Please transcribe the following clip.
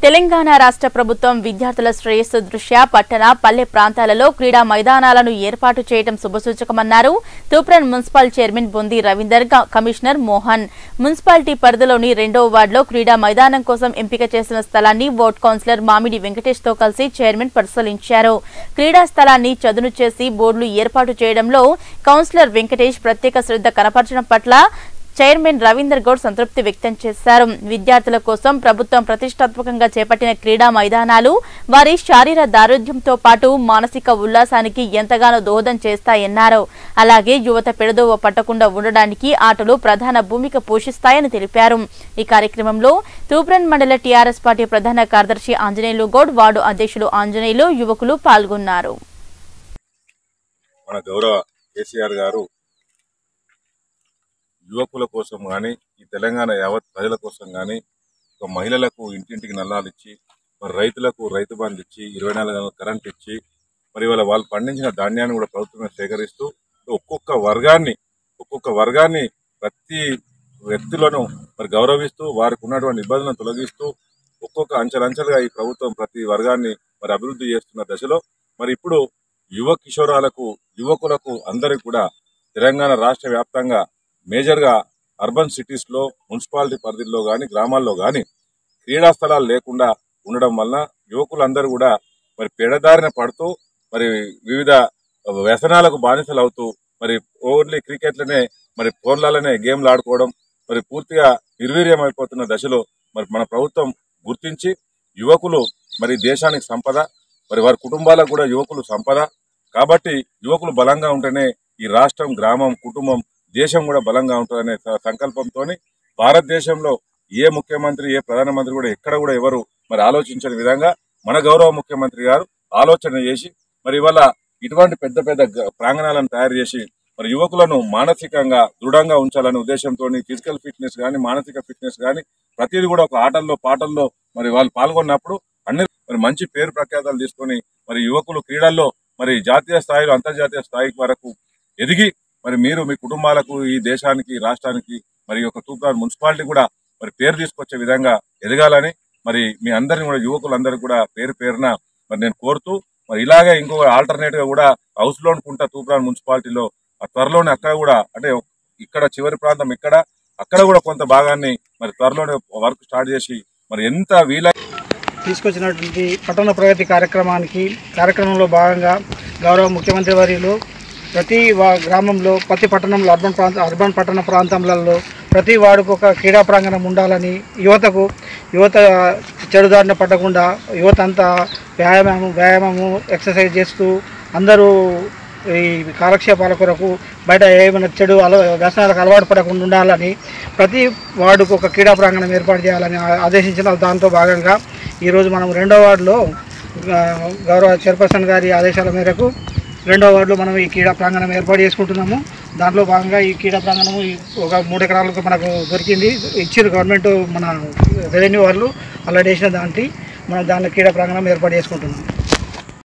తెలంగాణ రాష్ట్ర ప్రభుత్వం విద్యార్థుల శ్రేయస్సు దృష్ట్యా పట్టణ పల్లె ప్రాంతాలలో క్రీడా మైదానాలను ఏర్పాటు చేయడం శుభసూచకమన్నారు తూప్రన్ మున్సిపల్ చైర్మన్ బొంది రవీందర్ క- కమిషనర్ మోహన్ మున్సిపాలిటీ పరిధిలోని రెండో వార్డులో క్రీడా మైదానం కోసం ఎంపిక చేసిన స్థలాన్ని వార్డ్ కౌన్సిలర్ మామిడి వెంకటేష్ తో కలిసి చైర్మన్ పరిశీలించారు క్రీడా స్థలాన్ని చదును చేసి బోర్డులు ఏర్పాటు చేయడంలో కౌన్సిలర్ వెంకటేష్ ప్రత్యేక శ్రద్ధ కనపరచడం పట్ల చైర్మన్ రవీందర్ గౌడ్ సంతృప్తి వ్యక్తం చేశారు విద్యార్థుల కోసం ప్రభుత్వం ప్రతిష్టాత్మకంగా చేపట్టిన క్రీడా మైదానాలు వారి శారీర దారుఢ్యంతో పాటు మానసిక ఉల్లాసానికి ఎంతగానో దోహదం చేస్తాయన్నారు అలాగే యువత పెడదోవ పట్టకుండా ఉండడానికి ఆటలు ప్రధాన భూమిక పోషిస్తాయని తెలిపారు ఈ కార్యక్రమంలో తూప్రన్ మండల టీఆర్ఎస్ పార్టీ ప్రధాన కార్యదర్శి ఆంజనేయులు గౌడ్ వార్డు అధ్యక్షులు ఆంజనేయులు యువకులు పాల్గొన్నారు మన గౌరవ కేసీఆర్ గారు యువకుల కోసం కానీ ఈ తెలంగాణ యావత్ ప్రజల కోసం కానీ ఒక మహిళలకు ఇంటింటికి నల్లాలు ఇచ్చి మరి రైతులకు రైతు బంధు ఇచ్చి ఇరవై నాలుగు గంటల కరెంట్ ఇచ్చి మరి వాళ్ళ వాళ్ళు పండించిన ధాన్యాన్ని కూడా ప్రభుత్వమే సేకరిస్తూ ఒక్కొక్క వర్గాన్ని ఒక్కొక్క వర్గాన్ని ప్రతి వ్యక్తులను మరి గౌరవిస్తూ వారికి ఉన్నటువంటి ఇబ్బందులను తొలగిస్తూ ఒక్కొక్క అంచెలంచెలుగా ఈ ప్రభుత్వం ప్రతి వర్గాన్ని మరి అభివృద్ధి చేస్తున్న దశలో మరి ఇప్పుడు యువ కిషోరాలకు యువకులకు అందరికి కూడా తెలంగాణ రాష్ట్ర వ్యాప్తంగా మేజర్గా అర్బన్ సిటీస్లో మున్సిపాలిటీ పరిధిలో కానీ గ్రామాల్లో కానీ క్రీడా స్థలాలు లేకుండా ఉండడం వలన యువకులందరూ కూడా మరి పెడదారిన పడుతూ మరి వివిధ వ్యసనాలకు బానిసలు అవుతూ మరి ఓన్లీ క్రికెట్లనే మరి ఫోన్లలోనే గేమ్లు ఆడుకోవడం మరి పూర్తిగా నిర్వీర్యం అయిపోతున్న దశలో మరి మన ప్రభుత్వం గుర్తించి యువకులు మరి దేశానికి సంపద మరి వారి కుటుంబాలకు కూడా యువకులు సంపద కాబట్టి యువకులు బలంగా ఉంటేనే ఈ రాష్ట్రం గ్రామం కుటుంబం దేశం కూడా బలంగా ఉంటుందనే స- సంకల్పంతోని భారతదేశంలో ఏ ముఖ్యమంత్రి ఏ ప్రధానమంత్రి కూడా ఎక్కడ కూడా ఎవరు మరి ఆలోచించని విధంగా మన గౌరవ ముఖ్యమంత్రి గారు ఆలోచన చేసి మరి ఇవాళ ఇటువంటి పెద్ద పెద్ద గ- ప్రాంగణాలను తయారు చేసి మరి యువకులను మానసికంగా దృఢంగా ఉంచాలనే ఉద్దేశంతో ఫిజికల్ ఫిట్నెస్ కానీ మానసిక ఫిట్నెస్ కానీ ప్రతిదీ కూడా ఒక ఆటల్లో పాటల్లో మరి వాళ్ళు పాల్గొన్నప్పుడు అన్ని మరి మంచి పేరు ప్రఖ్యాతలు తీసుకొని మరి యువకులు క్రీడల్లో మరి జాతీయ స్థాయిలో అంతర్జాతీయ స్థాయికి వరకు ఎదిగి మరి మీరు మీ కుటుంబాలకు ఈ దేశానికి ఈ రాష్ట్రానికి మరి ఈ యొక్క తూప్రాన్ మున్సిపాలిటీ కూడా మరి పేరు తీసుకొచ్చే విధంగా ఎదగాలని మరి మీ అందరిని కూడా యువకులందరికీ కూడా పేరు పేరున మరి నేను కోరుతూ మరి ఇలాగే ఇంకో ఆల్టర్నేట్ గా కూడా హౌస్ లోన్ కుంట తూప్రాన్ మున్సిపాలిటీలో ఆ త్వరలోనే అక్కడ కూడా అంటే ఇక్కడ చివరి ప్రాంతం ఇక్కడ అక్కడ కూడా కొంత భాగాన్ని మరి త్వరలోనే వర్క్ స్టార్ట్ చేసి మరి ఎంత వీలై తీసుకొచ్చినటువంటి పట్టణ ప్రగతి కార్యక్రమానికి కార్యక్రమంలో భాగంగా గౌరవ ముఖ్యమంత్రి వర్యులు ప్రతి వా- గ్రామంలో ప్రతి పట్టణంలో అర్బన్ ప్రాంత అర్బన్ పట్టణ ప్రాంతాలలో ప్రతి వాడికి ఒక క్రీడా ప్రాంగణం ఉండాలని యువతకు యువత చెడుదారిన పట్టకుండా యువత అంతా వ్యాయామము వ్యాయామము ఎక్సర్సైజ్ చేస్తూ అందరూ ఈ కాలక్షేపాల కొరకు బయట ఏమైనా చెడు అల వ్యసనాలకు అలవాటు పడకుండా ఉండాలని ప్రతి వార్డుకు ఒక క్రీడా ప్రాంగణం ఏర్పాటు చేయాలని ఆ- ఆదేశించిన దాంతో భాగంగా ఈరోజు మనం రెండో వార్డులో ఆ, గౌరవ చైర్పర్సన్ గారి ఆదేశాల మేరకు రెండో వార్డులో మనం ఈ క్రీడా ప్రాంగణం ఏర్పాటు చేసుకుంటున్నాము దాంట్లో భాగంగా ఈ క్రీడా ప్రాంగణము ఈ ఒక మూడు ఎకరాలకు మనకు దొరికింది ఇచ్చిన గవర్నమెంట్ మన రెవెన్యూ వాళ్ళు అలా వేసిన దాంట్లో మనం దానిలో క్రీడా ప్రాంగణం ఏర్పాటు చేసుకుంటున్నాం